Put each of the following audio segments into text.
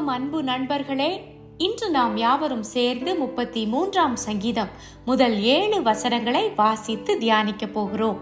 வணக்கம் அன்பு நண்பர்களே இன்று நாம் யாவரும் சேர்ந்து முப்பத்தி மூன்றாம் சங்கீதம் முதல் ஏழு வசனங்களை வாசித்து தியானிக்க போகிறோம்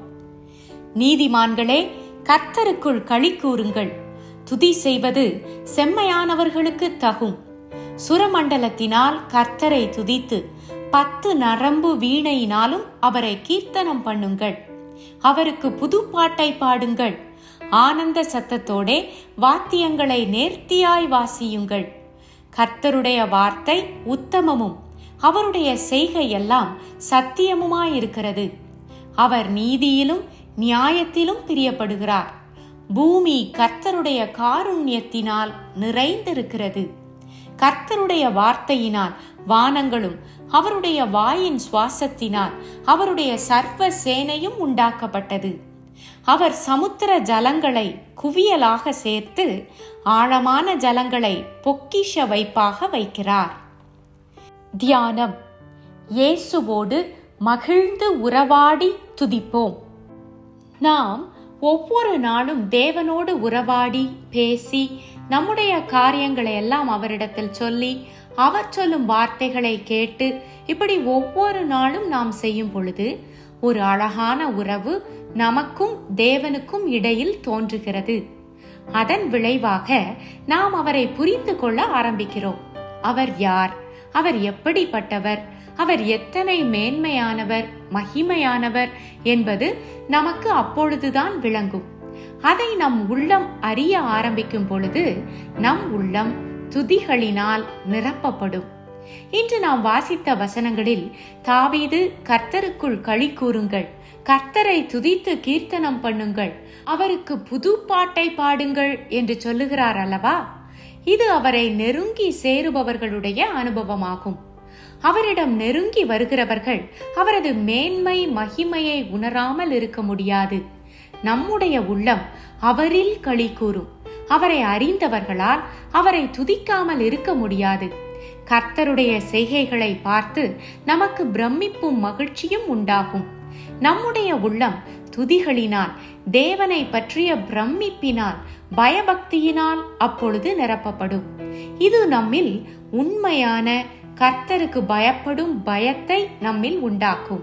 நீதிமான்களே கர்த்தருக்குள் களி கூறுங்கள் துதி செய்வது செம்மையானவர்களுக்கு தகும் சுரமண்டலத்தினால் கர்த்தரை துதித்து பத்து நரம்பு வீணையினாலும் அவரை கீர்த்தனம் பண்ணுங்கள் அவருக்கு புது பாட்டை பாடுங்கள் ஆனந்த சத்தத்தோடே வாத்தியங்களை நேர்த்தியாய் வாசியுங்கள் கர்த்தருடைய வார்த்தை உத்தமமும் அவருடைய செய்கை எல்லாம் சத்தியமுமாயிருக்கிறது அவர் நீதியிலும் நியாயத்திலும் பிரியப்படுகிறார் பூமி கர்த்தருடைய காருண்யத்தினால் நிறைந்திருக்கிறது கர்த்தருடைய வார்த்தையினால் வானங்களும் அவருடைய வாயின் சுவாசத்தினால் அவருடைய சர்வ சேனையும் உண்டாக்கப்பட்டது அவர் சமுத்திர ஜலங்களை குவியலாக சேர்த்து ஆழமான ஜலங்களை பொக்கிஷ வைப்பாக வைக்கிறார் தியானம் இயேசுவோடு மகிழ்ந்து உறவாடி துதிப்போம் நாம் ஒவ்வொரு நாளும் தேவனோடு உறவாடி பேசி நம்முடைய காரியங்களை எல்லாம் அவரிடத்தில் சொல்லி அவர் சொல்லும் வார்த்தைகளை கேட்டு இப்படி ஒவ்வொரு நாளும் நாம் செய்யும் பொழுது ஒரு அழகான உறவு நமக்கும் தேவனுக்கும் இடையில் தோன்றுகிறது அதன் விளைவாக நாம் அவரை புரிந்து கொள்ள ஆரம்பிக்கிறோம் அவர் யார் அவர் எப்படிப்பட்டவர் அவர் எத்தனை மேன்மையானவர் மகிமையானவர் என்பது நமக்கு அப்பொழுதுதான் விளங்கும் அதை நம் உள்ளம் அறிய ஆரம்பிக்கும் பொழுது நம் உள்ளம் துதிகளினால் நிரப்பப்படும் இன்று நாம் வாசித்த வசனங்களில் தாவீது கர்த்தருக்குள் களி கூறுங்கள் கர்த்தரை துதித்து கீர்த்தனம் பண்ணுங்கள் அவருக்கு புது பாட்டை பாடுங்கள் என்று சொல்லுகிறார் அல்லவா இது அவரை நெருங்கி சேருபவர்களுடைய அனுபவமாகும் அவரிடம் நெருங்கி வருகிறவர்கள் அவரது மேன்மை மகிமையை உணராமல் இருக்க முடியாது நம்முடைய உள்ளம் அவரில் களி கூறும் அவரை அறிந்தவர்களால் அவரை துதிக்காமல் இருக்க முடியாது கர்த்தருடைய செய்கைகளை பார்த்து நமக்கு பிரமிப்பும் மகிழ்ச்சியும் உண்டாகும் நம்முடைய உள்ளம் துதிகளினால் தேவனை பற்றிய பிரமிப்பினால் பயபக்தியினால் அப்பொழுது நிரப்பப்படும் இது நம்மில் உண்மையான கர்த்தருக்கு பயப்படும் பயத்தை நம்மில் உண்டாக்கும்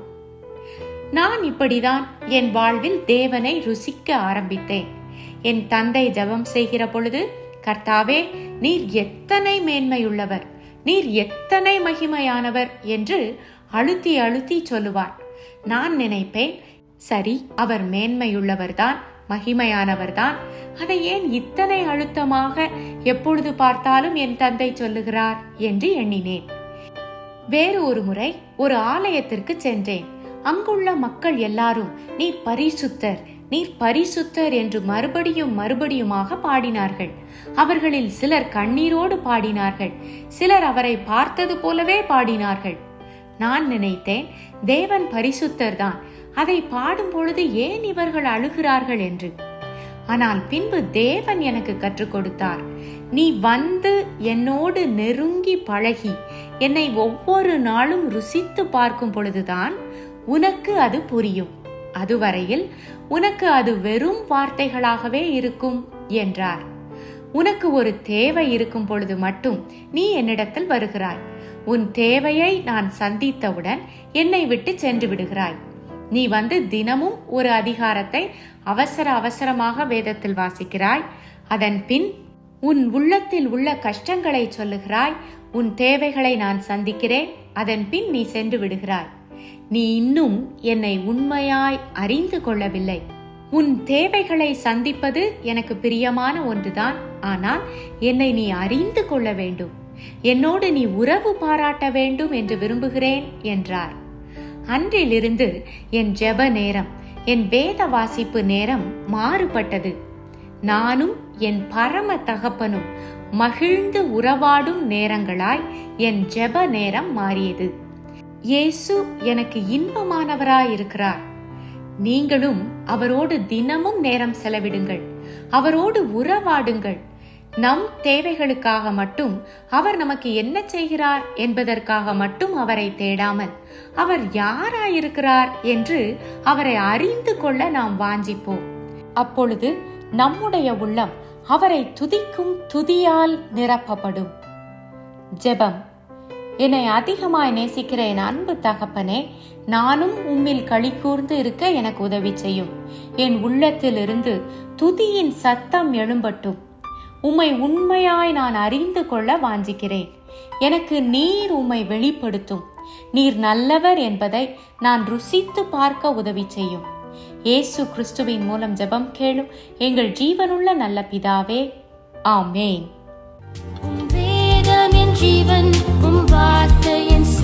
நான் இப்படிதான் என் வாழ்வில் தேவனை ருசிக்க ஆரம்பித்தேன் என் தந்தை ஜபம் செய்கிற பொழுது கர்த்தாவே நீர் எத்தனை மேன்மையுள்ளவர் நீர் எத்தனை மகிமையானவர் என்று அழுத்தி அழுத்தி சொல்லுவார் நான் நினைப்பேன் சரி அவர் மேன்மையுள்ளவர்தான் மகிமையானவர்தான் அதை ஏன் இத்தனை அழுத்தமாக எப்பொழுது பார்த்தாலும் என் தந்தை சொல்லுகிறார் என்று எண்ணினேன் வேறு ஒரு முறை ஒரு ஆலயத்திற்கு சென்றேன் அங்குள்ள மக்கள் எல்லாரும் நீர் பரிசுத்தர் நீர் பரிசுத்தர் என்று மறுபடியும் மறுபடியுமாக பாடினார்கள் அவர்களில் சிலர் கண்ணீரோடு பாடினார்கள் சிலர் அவரை பார்த்தது போலவே பாடினார்கள் நான் நினைத்தேன் தேவன் பரிசுத்தர் தான் அதை பாடும் பொழுது ஏன் இவர்கள் அழுகிறார்கள் என்று ஆனால் பின்பு தேவன் எனக்கு கற்றுக் கொடுத்தார் நீ வந்து என்னோடு நெருங்கி பழகி என்னை ஒவ்வொரு நாளும் ருசித்து பார்க்கும் பொழுதுதான் உனக்கு அது புரியும் அதுவரையில் உனக்கு அது வெறும் வார்த்தைகளாகவே இருக்கும் என்றார் உனக்கு ஒரு தேவை இருக்கும் பொழுது மட்டும் நீ என்னிடத்தில் வருகிறாய் உன் தேவையை நான் சந்தித்தவுடன் என்னை விட்டு சென்று விடுகிறாய் நீ வந்து தினமும் ஒரு அதிகாரத்தை அவசர அவசரமாக வேதத்தில் வாசிக்கிறாய் அதன் பின் உன் உள்ளத்தில் உள்ள கஷ்டங்களை சொல்லுகிறாய் உன் தேவைகளை நான் சந்திக்கிறேன் அதன் பின் நீ சென்று விடுகிறாய் நீ இன்னும் என்னை உண்மையாய் அறிந்து கொள்ளவில்லை உன் தேவைகளை சந்திப்பது எனக்கு பிரியமான ஒன்றுதான் ஆனால் என்னை நீ அறிந்து கொள்ள வேண்டும் என்னோடு நீ உறவு பாராட்ட வேண்டும் என்று விரும்புகிறேன் என்றார் அன்றிலிருந்து என் ஜெப நேரம் என் வேத வாசிப்பு நேரம் மாறுபட்டது நானும் என் பரம தகப்பனும் மகிழ்ந்து உறவாடும் நேரங்களாய் என் ஜெப நேரம் மாறியது இயேசு எனக்கு இன்பமானவராயிருக்கிறார் நீங்களும் அவரோடு தினமும் நேரம் செலவிடுங்கள் அவரோடு உறவாடுங்கள் நம் தேவைகளுக்காக மட்டும் அவர் நமக்கு என்ன செய்கிறார் என்பதற்காக மட்டும் அவரை தேடாமல் அவர் யாராயிருக்கிறார் என்று அவரை அறிந்து கொள்ள நாம் வாஞ்சிப்போம் அப்பொழுது நம்முடைய உள்ளம் அவரை துதிக்கும் துதியால் நிரப்பப்படும் ஜெபம் என்னை அதிகமாய் நேசிக்கிற என் அன்பு தகப்பனே நானும் உம்மில் களி கூர்ந்து இருக்க எனக்கு உதவி செய்யும் என் உள்ளத்தில் இருந்து துதியின் சத்தம் எழும்பட்டும் உம்மை உண்மையாய் நான் அறிந்து கொள்ள வாஞ்சிக்கிறேன் எனக்கு நீர் உம்மை வெளிப்படுத்தும் நீர் நல்லவர் என்பதை நான் ருசித்து பார்க்க உதவி செய்யும் இயேசு கிறிஸ்துவின் மூலம் ஜெபம் கேளும் எங்கள் ஜீவனுள்ள நல்ல பிதாவே ஆமேன் உம் வேதம் என் ஜீவன் உம் வார்த்தை என்